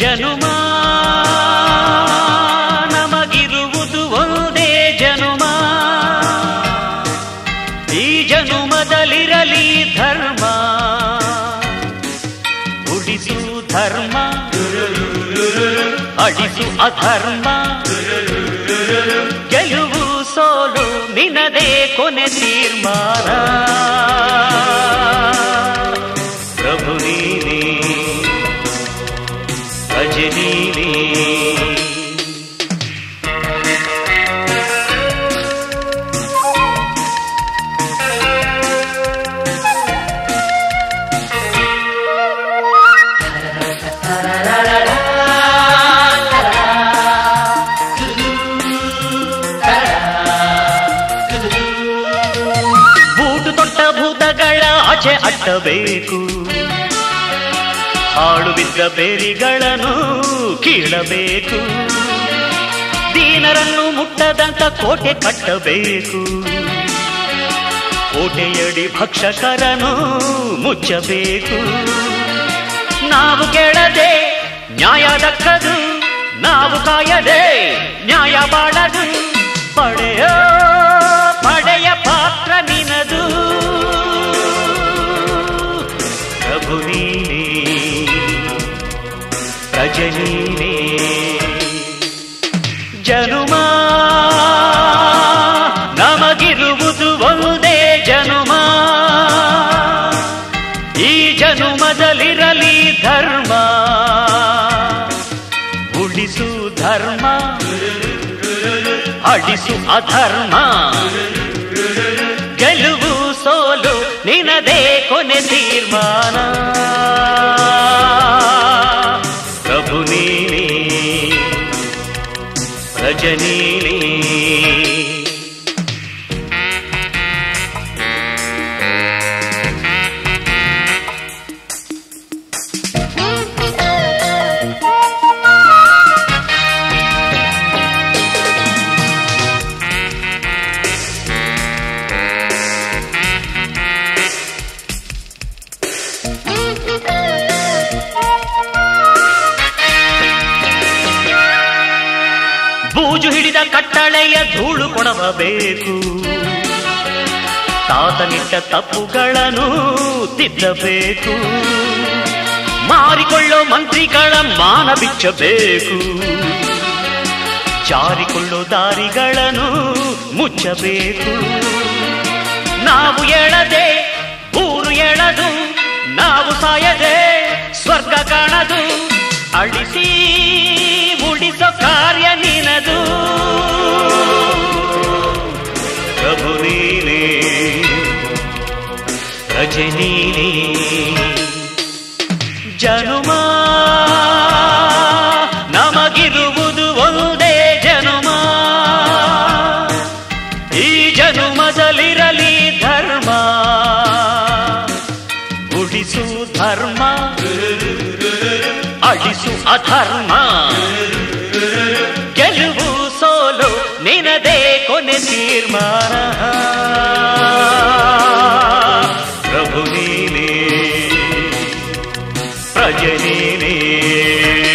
ಜನುಮ ನಮಗಿರುವುದು ಒಂದೇ ಜನುಮ ಈ ಜನುಮದಲ್ಲಿರಲಿ ಧರ್ಮ ಉಳಿಸು ಧರ್ಮ ಅಳಿಸು ಅಧರ್ಮ ಗೆಲುವು ಸೋಲು ನಿನದೇ ಕೊನೆ ತೀರ್ಮಾನ ಪ್ರಭು ನೀನೇ ಪ್ರಜೆ ನೀನೇ ಬೂಟು ತೊಟ್ಟ ಭೂತಗಳ ಆಚೆ ಅಟ್ಟಬೇಕು ಹಾಳು ಬಿದ್ದ ಬೇರಿಗಳನ್ನು ಕೀಳಬೇಕು ದೀನರನ್ನು ಮುಟ್ಟದಂತ ಕೋಟೆ ಕಟ್ಟಬೇಕು ಕೋಟೆಯಡಿ ಭಕ್ಷಕರನು ಮುಚ್ಚಬೇಕು ನಾವು ಕೇಳದೆ ನ್ಯಾಯ ದಕ್ಕದು ನಾವು ಕಾಯದೆ ನ್ಯಾಯ ಬಾಳದು ಪಡೆಯ ಪಡೆಯ ಪಾತ್ರ ನಿನದು ಪ್ರಭು ನೀನೇ ಪ್ರಜೆ ನೀನೇ ಜನುಮ ನಮಗಿರುವುದು ಒಂದೇ ಜನುಮ ಈ ಜನುಮದಲ್ಲಿರಲಿ ಧರ್ಮ ಉಳಿಸು ಧರ್ಮ ಅಳಿಸು ಅಧರ್ಮ ಗೆಲುವು ಸೋಲು ನಿನದೇ ಕೊನೆ ತೀರ್ಮಾನ ಪ್ರಭು ನೀನೇ ಪ್ರಜನೀನೇ ಬೂಜು ಹಿಡಿದ ಕಟ್ಟಳೆಯ ಧೂಳು ಕೊಡಬೇಕು ತಾತನಿಟ್ಟ ತಪ್ಪುಗಳನ್ನು ತಿದ್ದಬೇಕು ಮಾರಿಕೊಳ್ಳೋ ಮಂತ್ರಿಗಳ ಮಾನ ಬಿಚ್ಚಬೇಕು ಜಾರಿಕೊಳ್ಳೋ ದಾರಿಗಳನ್ನು ಮುಚ್ಚಬೇಕು ನಾವು ಎಳದೆ ಊರು ಎಳದು ನಾವು ಸಾಯದೆ ಸ್ವರ್ಗ ಕಾಣದು ಅಳಿಸಿ ಉಳಿಸೋ ಕಾರ್ಯ ನಿನದು ಪ್ರಭು ನೀನೇ ಪ್ರಜೆ ನೀನೇ ಜನುಮ ನಮಗಿರುವುದು ಒಂದೇ ಜನುಮ ಈ ಜನುಮದಲ್ಲಿರಲಿ ಧರ್ಮ ಉಳಿಸು ಧರ್ಮ ಅಳಿಸು ಅಧರ್ಮ ಗೆಲುವು ಸೋಲು ನಿನದೇ ಕೊನೆ ತೀರ್ಮಾನ ಪ್ರಭು ನೀನೇ ಪ್ರಜೆ ನೀನೇ